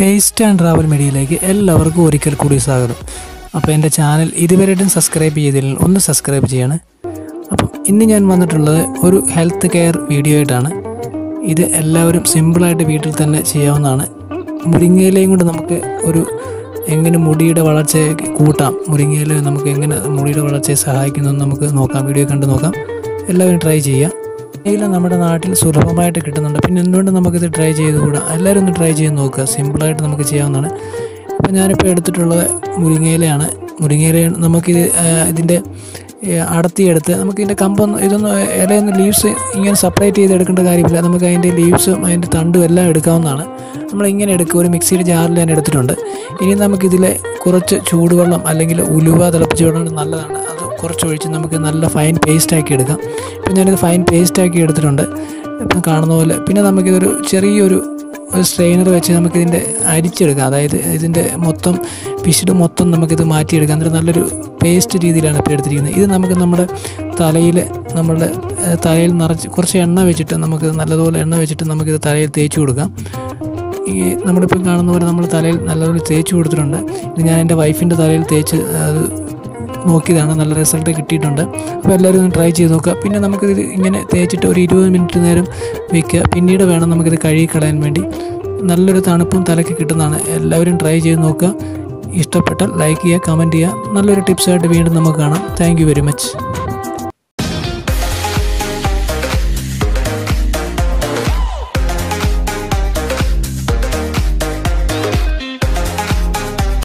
taste and travel മീഡിയയിലേക്ക് എല്ലാവർക്കും ഒരിക്കൽ കൂടി സ്വാഗതം അപ്പോൾ എൻ്റെ ചാനൽ ഇതുവരെയായിട്ടും സബ്സ്ക്രൈബ് ചെയ്തില്ലെങ്കിൽ ഒന്ന് സബ്സ്ക്രൈബ് ചെയ്യണം അപ്പം ഇന്ന് ഞാൻ വന്നിട്ടുള്ളത് ഒരു ഹെൽത്ത് കെയർ വീഡിയോ ആയിട്ടാണ് ഇത് എല്ലാവരും സിമ്പിളായിട്ട് വീട്ടിൽ തന്നെ ചെയ്യാവുന്നതാണ് മുരിങ്ങയിലയും കൊണ്ട് നമുക്ക് ഒരു എങ്ങനെ മുടിയുടെ വളർച്ചയെ കൂട്ടാം മുരിങ്ങയില നമുക്ക് എങ്ങനെ മുടിയുടെ വളർച്ചയെ സഹായിക്കുന്നു നമുക്ക് നോക്കാം വീഡിയോ കണ്ട് നോക്കാം എല്ലാവരും ട്രൈ ചെയ്യാം മുരിങ്ങയില നമ്മുടെ നാട്ടിൽ സുലഭമായിട്ട് കിട്ടുന്നുണ്ട് പിന്നെ എന്തുകൊണ്ട് നമുക്കിത് ട്രൈ ചെയ്തുകൂടാ എല്ലാവരും ഒന്ന് ട്രൈ ചെയ്ത് നോക്കുക സിമ്പിളായിട്ട് നമുക്ക് ചെയ്യാവുന്നതാണ് ഇപ്പം ഞാനിപ്പോൾ എടുത്തിട്ടുള്ളത് മുരിങ്ങയിലയാണ് മുരിങ്ങയില നമുക്കിത് ആ, ഇതിൻ്റെ ഏ, അടത്തിയെടുത്ത് നമുക്ക് ഇതിൻ്റെ കമ്പൊന്നും ഇതൊന്നും ഇലയൊന്നും ലീവ്സ് ഇങ്ങനെ സെപ്പറേറ്റ് ചെയ്ത് എടുക്കേണ്ട കാര്യമില്ല നമുക്ക് അതിൻ്റെ ലീവ്സും അതിൻ്റെ തണ്ടും എല്ലാം എടുക്കാവുന്നതാണ് നമ്മൾ ഇങ്ങനെ എടുക്കുക ഒരു മിക്സിയുടെ ജാറിൽ ഞാൻ എടുത്തിട്ടുണ്ട് ഇനി നമുക്കിതിലെ കുറച്ച് ചൂടുവെള്ളം അല്ലെങ്കിൽ ഉലുവ തിളപ്പിച്ച് വെള്ളം നല്ലതാണ് അത് കുറച്ച് ഒഴിച്ച് നമുക്ക് നല്ല ഫൈൻ പേസ്റ്റ് ആക്കി എടുക്കാം ഇപ്പം ഞാനിത് ഫൈൻ പേസ്റ്റ് ആക്കി എടുത്തിട്ടുണ്ട് ഇപ്പം കാണുന്ന പോലെ പിന്നെ നമുക്കിതൊരു ചെറിയൊരു ഒരു സ്ട്രെയിനർ വെച്ച് നമുക്കിതിൻ്റെ അരിച്ചെടുക്കാം അതായത് ഇതിൻ്റെ മൊത്തം പിശുട് മൊത്തം നമുക്കിത് മാറ്റിയെടുക്കാം എന്നിട്ട് നല്ലൊരു പേസ്റ്റ് രീതിയിലാണ് ഇപ്പോൾ എടുത്തിരിക്കുന്നത് ഇത് നമുക്ക് നമ്മുടെ തലയിൽ നമ്മളുടെ ഏഹ്, തലയിൽ നിറച്ച് കുറച്ച് എണ്ണ വെച്ചിട്ട് നമുക്ക് നല്ലതുപോലെ എണ്ണ വെച്ചിട്ട് നമുക്കിത് തലയിൽ തേച്ച് കൊടുക്കാം ഈ നമ്മളിപ്പോൾ കാണുന്ന പോലെ നമ്മൾ തലയിൽ നല്ലതുപോലെ തേച്ച് കൊടുത്തിട്ടുണ്ട് ഇത് ഞാൻ എൻ്റെ വൈഫിൻ്റെ തലയിൽ തേച്ച് അത് നോക്കിയതാണ് നല്ല റിസൾട്ട് കിട്ടിയിട്ടുണ്ട് അപ്പോൾ എല്ലാവരും ഒന്ന് ട്രൈ ചെയ്ത് നോക്കുക പിന്നെ നമുക്കിത് ഇങ്ങനെ തേച്ചിട്ട് ഒരു ഇരുപത് മിനിറ്റ് നേരം വെക്കുക പിന്നീട് വേണം നമുക്കിത് കഴുകി കളയാൻ വേണ്ടി നല്ലൊരു തണുപ്പും തലയ്ക്ക് കിട്ടുന്നതാണ് എല്ലാവരും ട്രൈ ചെയ്ത് നോക്കുക ഇഷ്ടപ്പെട്ടാൽ ലൈക്ക് ചെയ്യുക കമൻറ്റ് ചെയ്യുക നല്ലൊരു ടിപ്സായിട്ട് വീണ്ടും നമുക്ക് കാണാം താങ്ക് യു വെരി മച്ച്